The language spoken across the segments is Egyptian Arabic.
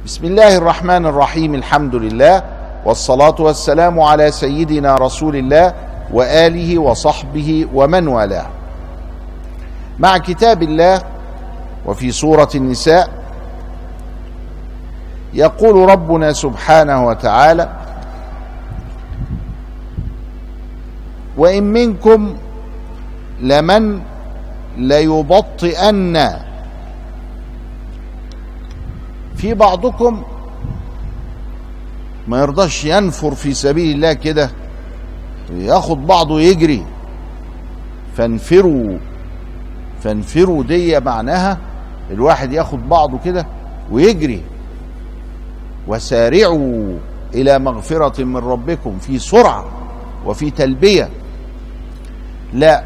بسم الله الرحمن الرحيم الحمد لله والصلاة والسلام على سيدنا رسول الله وآله وصحبه ومن والاه مع كتاب الله وفي سورة النساء يقول ربنا سبحانه وتعالى وإن منكم لمن ليبطئن في بعضكم ما يرضاش ينفر في سبيل الله كده ياخد بعضه يجري فانفروا فانفروا دي معناها الواحد ياخد بعضه كده ويجري وسارعوا الى مغفرة من ربكم في سرعة وفي تلبية لا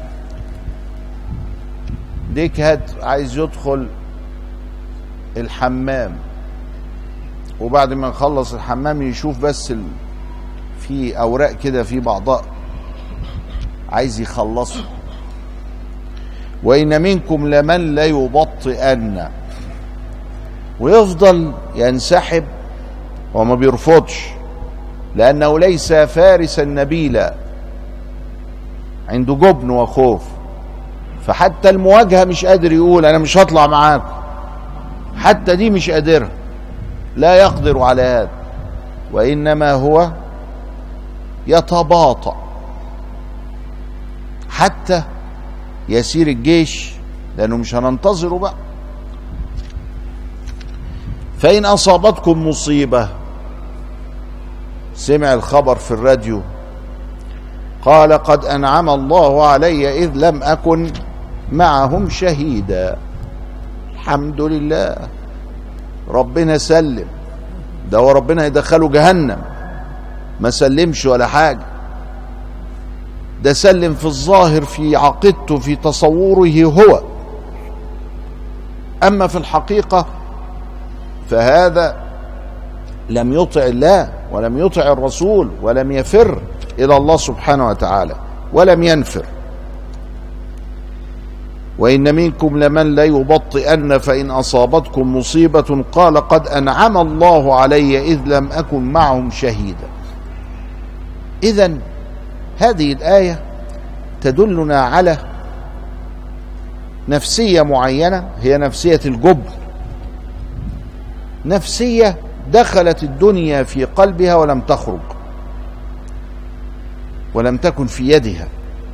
ديك هات عايز يدخل الحمام وبعد ما يخلص الحمام يشوف بس ال... في اوراق كده في بعضها عايز يخلصه وان منكم لمن لا يبطئن ويفضل ينسحب وما بيرفضش لانه ليس فارسا نبيلا عنده جبن وخوف فحتى المواجهه مش قادر يقول انا مش هطلع معاكم حتى دي مش قادرها لا يقدر على هذا وانما هو يتباطأ حتى يسير الجيش لانه مش هننتظره بقى فإن أصابتكم مصيبة سمع الخبر في الراديو قال قد أنعم الله علي إذ لم أكن معهم شهيدا الحمد لله ربنا سلم ده وربنا يدخله جهنم ما سلمش ولا حاجة ده سلم في الظاهر في عقيدته في تصوره هو أما في الحقيقة فهذا لم يطع الله ولم يطع الرسول ولم يفر الى الله سبحانه وتعالى ولم ينفر وان منكم لمن لا يبطئن فان اصابتكم مصيبه قال قد انعم الله علي اذ لم اكن معهم شهيدا اذا هذه الايه تدلنا على نفسيه معينه هي نفسيه الجبن نفسيه دخلت الدنيا في قلبها ولم تخرج ولم تكن في يدها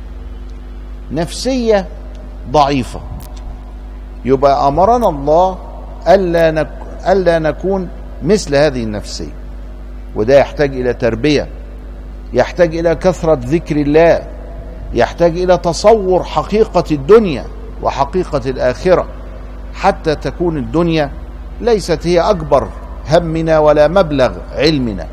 نفسيه ضعيفه يبقى امرنا الله الا نك... الا نكون مثل هذه النفسيه وده يحتاج الى تربيه يحتاج الى كثره ذكر الله يحتاج الى تصور حقيقه الدنيا وحقيقه الاخره حتى تكون الدنيا ليست هي اكبر همنا ولا مبلغ علمنا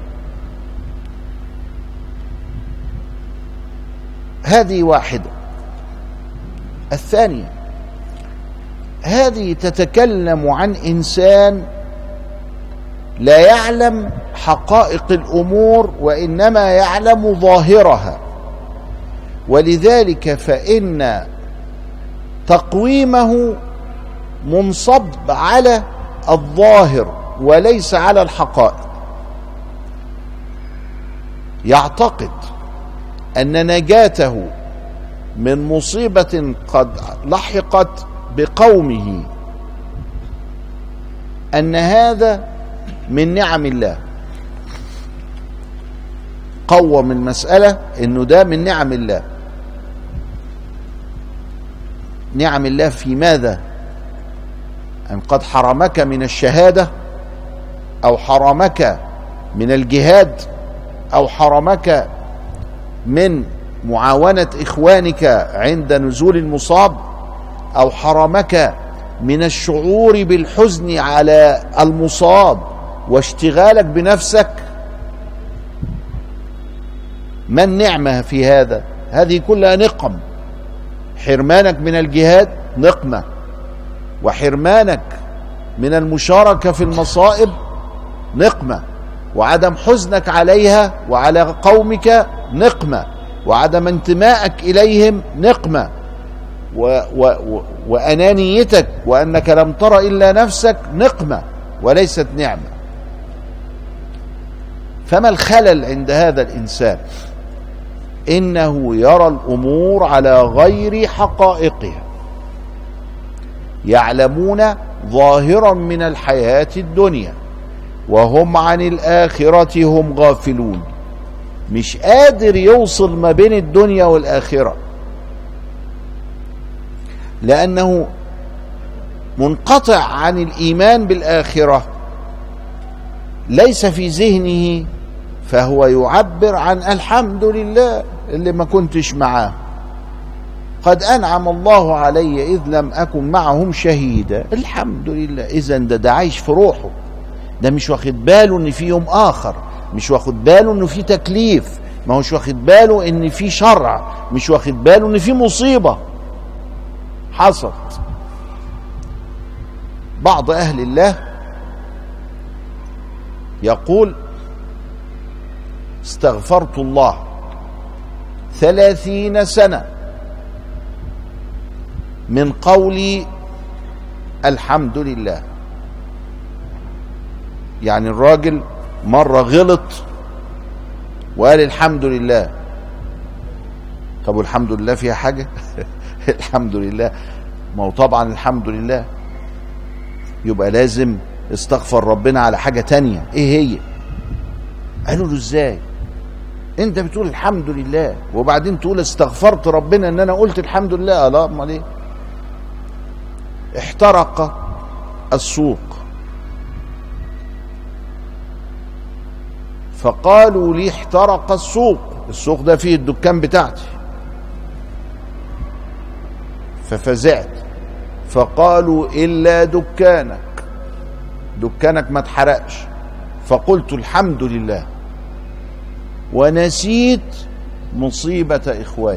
هذه واحده الثانيه هذه تتكلم عن انسان لا يعلم حقائق الامور وانما يعلم ظاهرها ولذلك فان تقويمه منصب على الظاهر وليس على الحقائق يعتقد ان نجاته من مصيبه قد لحقت بقومه ان هذا من نعم الله قوم المساله انه ده من نعم الله نعم الله في ماذا ان قد حرمك من الشهاده او حرمك من الجهاد او حرمك من معاونه اخوانك عند نزول المصاب او حرمك من الشعور بالحزن على المصاب واشتغالك بنفسك ما النعمه في هذا هذه كلها نقم حرمانك من الجهاد نقمه وحرمانك من المشاركه في المصائب نقمه وعدم حزنك عليها وعلى قومك نقمه وعدم انتمائك اليهم نقمه و و و وانانيتك وانك لم تر الا نفسك نقمه وليست نعمة فما الخلل عند هذا الإنسان إنه يرى الأمور على غير حقائقها يعلمون ظاهرا من الحياة الدنيا وهم عن الآخرة هم غافلون مش قادر يوصل ما بين الدنيا والآخرة لأنه منقطع عن الإيمان بالآخرة ليس في ذهنه فهو يعبر عن الحمد لله اللي ما كنتش معاه قد أنعم الله علي إذ لم أكن معهم شهيدا الحمد لله إذا ده ده عايش في روحه ده مش واخد باله إن في يوم آخر مش واخد باله إنه في تكليف ما هوش واخد باله إن في شرع مش واخد باله إن في مصيبة حصلت بعض أهل الله يقول استغفرت الله ثلاثين سنة من قولي الحمد لله يعني الراجل مرة غلط وقال الحمد لله طب والحمد لله فيها حاجة الحمد لله ما هو طبعا الحمد لله يبقى لازم استغفر ربنا على حاجة تانية ايه هي قالوا له ازاي انت بتقول الحمد لله وبعدين تقول استغفرت ربنا ان انا قلت الحمد لله لا امال ايه احترق السوق فقالوا لي احترق السوق السوق ده فيه الدكان بتاعتي ففزعت فقالوا الا دكانك دكانك ما اتحرقش فقلت الحمد لله ونسيت مصيبة إخواني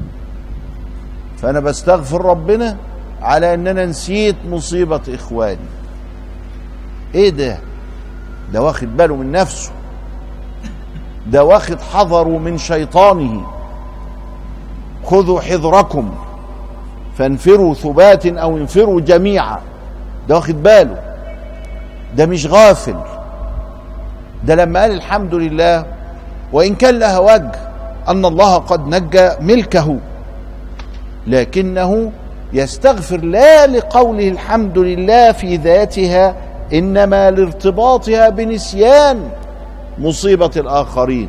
فأنا بستغفر ربنا على أن أنا نسيت مصيبة إخواني إيه ده ده واخد باله من نفسه ده واخد حذره من شيطانه خذوا حذركم فانفروا ثبات أو انفروا جميعا ده واخد باله ده مش غافل ده لما قال الحمد لله وإن كان لها وجه أن الله قد نجى ملكه لكنه يستغفر لا لقوله الحمد لله في ذاتها إنما لارتباطها بنسيان مصيبة الآخرين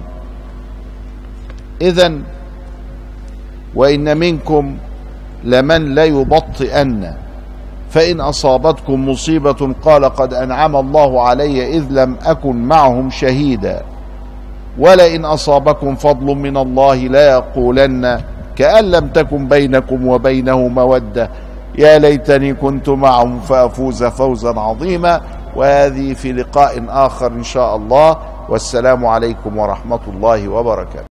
إذا وإن منكم لمن ليبطئن فإن أصابتكم مصيبة قال قد أنعم الله علي إذ لم أكن معهم شهيدا ولئن أصابكم فضل من الله لا يقولن كأن لم تكن بينكم وبينه مودة يا ليتني كنت معهم فأفوز فوزا عظيما وهذه في لقاء آخر إن شاء الله والسلام عليكم ورحمة الله وبركاته